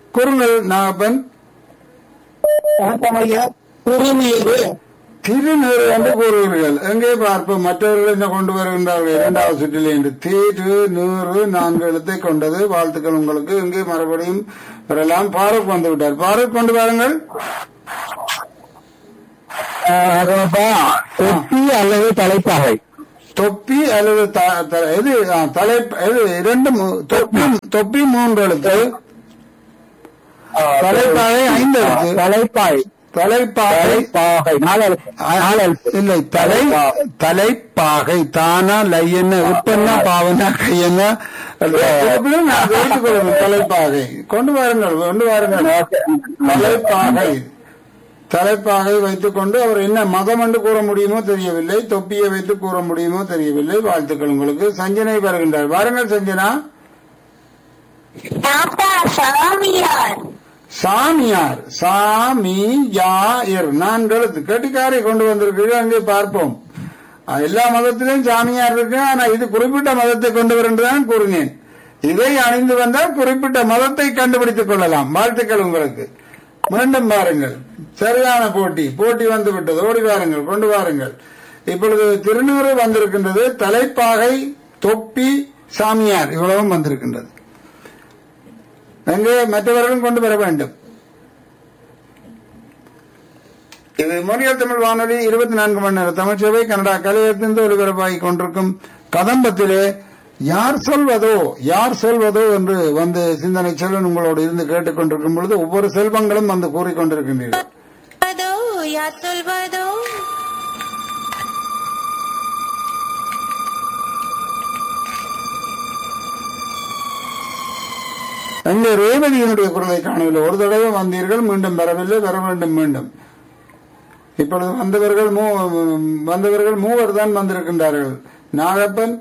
குறுங்கள் நாகப்பன் வணக்கம் ஐயா திருநீரு திருநீறு என்று கூறுவீர்கள் எங்கே பார்ப்போம் மற்றவர்கள் என்ன கொண்டு வருகின்றார்கள் இரண்டாவது சுற்றில் என்று தீரு நூறு நான்கு எழுத்தை கொண்டது வாழ்த்துக்கள் உங்களுக்கு இங்கே மறுபடியும் வரலாம் பாரூக் வந்து விட்டார் பாரூக் கொண்டு வாருங்கள் தொப்பி அல்லது தலைப்பாகை தொப்பி அல்லது த- த- எது ஆ, தலை எது இரண்டு மூ- தொப்பி தொப்பி மூன்று எழுத்து தலைப்பாகை ஐந்து எழுத்து தலைப்பாய் தலைப்பாகை தலைப்பாகை நாலு எழுத்து. நாலு எழுத்து. இல்லை தலை தலைப்பாகை தானா லையன உப்பன்னா பாவனா கையன்னா திருப்பியும் நான் வைத்துக் கொள்ளணும் தலைப்பாகை கொண்டு வாருங்கள் கொண்டு வாருங்கள் தலைப்பாகை தலைப்பாகை வைத்துக் கொண்டு அவர் என்ன மதம் என்று கூற முடியுமோ தெரியவில்லை தொப்பியை வைத்து கூற முடியுமோ தெரியவில்லை வாழ்த்துக்கள் உங்களுக்கு சஞ்சனை வருகின்றார் வாருங்கள் சஞ்சனா தாத்தா சாமியார் சாமியார் சாமி யார் நான்கு எழுத்து கட்டிக்காரை கொண்டு வந்திருக்கிறீர்கள் அங்கே பார்ப்போம் அஹ் எல்லா மதத்திலும் சாமியார் இருக்கு ஆனா இது குறிப்பிட்ட மதத்தை கொண்டு வரேன் கூறினேன் இதை அணிந்து வந்தால் குறிப்பிட்ட மதத்தை கண்டுபிடித்துக் கொள்ளலாம் வாழ்த்துக்கள் உங்களுக்கு மீண்டும் பாருங்கள் சரியான போட்டி போட்டி வந்து விட்டது ஓடி வாருங்கள் கொண்டு வாருங்கள் இப்பொழுது திருநூறு வந்திருக்கின்றது தலைப்பாகை தொப்பி சாமியார் இவ்வளவும் வந்திருக்கின்றது எங்கே மற்றவர்களும் கொண்டு வர வேண்டும் இது மொழியல் தமிழ் வானொலி இருபத்தி நான்கு மணி நேர தமிழ்ச்சேவை கனடா கலையத்திலிருந்து ஒளிபரப்பாகிக் கொண்டிருக்கும் கதம்பத்திலே யார் சொல்வதோ யார் சொல்வதோ என்று வந்து சிந்தனை செல்வன் உங்களோடு இருந்து கேட்டுக்கொண்டிருக்கும் பொழுது ஒவ்வொரு செல்வங்களும் வந்து கூறிக்கொண்டிருக்கின்றீர்கள் அதோ யார் சொல்வதோ அங்கே ரேவதியினுடைய குரலை காணவில்லை ஒரு தடவை வந்தீர்கள் மீண்டும் வரவில்லை வர வேண்டும் மீண்டும் இப்பொழுது வந்தவர்கள் மூ வந்தவர்கள் மூவர் தான் வந்திருக்கின்றார்கள் நாகப்பன்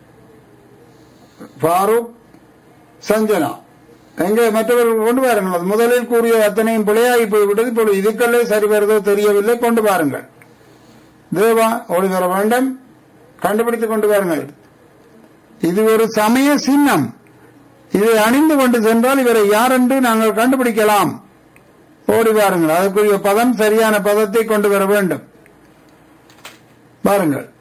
ஃபாரூக் சஞ்சனா எங்கே மற்றவர்கள் கொண்டு வாருங்கள் அது முதலில் கூறிய அத்தனையும் பிழையாகி போய்விட்டது இப்பொழுது இதுக்கல்லே சரி வருதோ தெரியவில்லை கொண்டு வாருங்கள் தேவா ஓடி வர வேண்டும் கண்டுபிடித்துக் கொண்டு வாருங்கள் இது ஒரு சமய சின்னம் இதை அணிந்து கொண்டு சென்றால் இவரை யார் என்று நாங்கள் கண்டுபிடிக்கலாம் ஓடி வாருங்கள் அதற்குரிய பதம் சரியான பதத்தை கொண்டு வர வேண்டும் பாருங்கள்